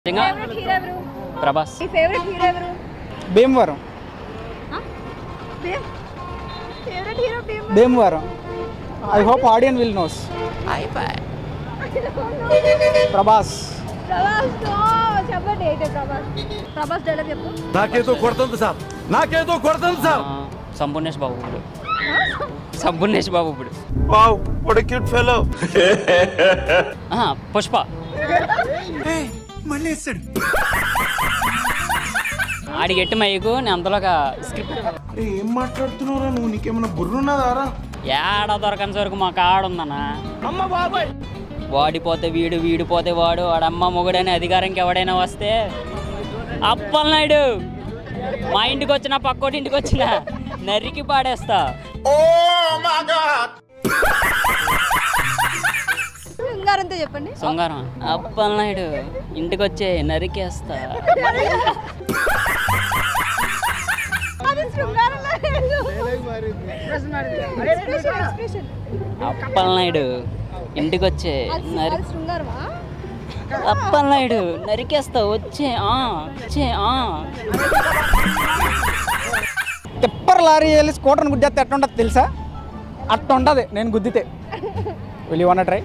నిజంగా favourite hero ఎవరు ప్రభాస్ మీ favourite hero ఎవరు Bhimavaram Bheem favourite hero Bheem Bhimavaram I hope audience will knows Prabhas Prabhas no చెప్పండి అయితే ప్రభాస్ ప్రభాస్ డైలాగ్ చెప్పు నాకేదో కొడుతుంది సార్ నాకేదో కొడుతుంది సార్ ఆ, సంపూర్ణేష్ బాబు ఇప్పుడు సంపూర్ణేష్ బాబు ఇప్పుడు wow what a cute fellow ఆహా, పుష్ప మళ్ళీ వేస్తాడు ఆడికి ఎట్టి మైకు నేను అంతలోగా స్క్రిప్ట్ ఏం మాట్లాడుతున్నారా నువ్వు నీకేమైనా బుర్రున్నదారా ఏడా దొరకని సరుకు మా కాడుందన్న అమ్మ బాబాయ్ వాడిపోతే వీడు వీడిపోతే వాడు వాడమ్మ మొగుడని అధికారంకి ఎవడైనా వస్తే అప్పలనాయుడు మా ఇంటికి వచ్చినా పక్కోటి ఇంటికి వచ్చినా నరికి పాడేస్తా శృంగారంతో చెప్పండి శృంగారం అప్పలనాయుడు ఇంటికి వచ్చే నరికేస్తా అది శృంగారంలో లేదు. Expression, expression. అప్పలనాయుడు ఇంటికి వచ్చే అది నరి అది శృంగారమా అప్పలనాయుడు నరికేస్తా వచ్చే ఆ వచ్చే ఆ టిప్పర్ లారీ వెళ్ళి స్కూటర్ని గుద్దేస్తే ఎట్ట ఉంటుంది తెలుసా అట్ట ఉంటుంది నేను గుద్దితే వెళ్ళి వన్ ట్రై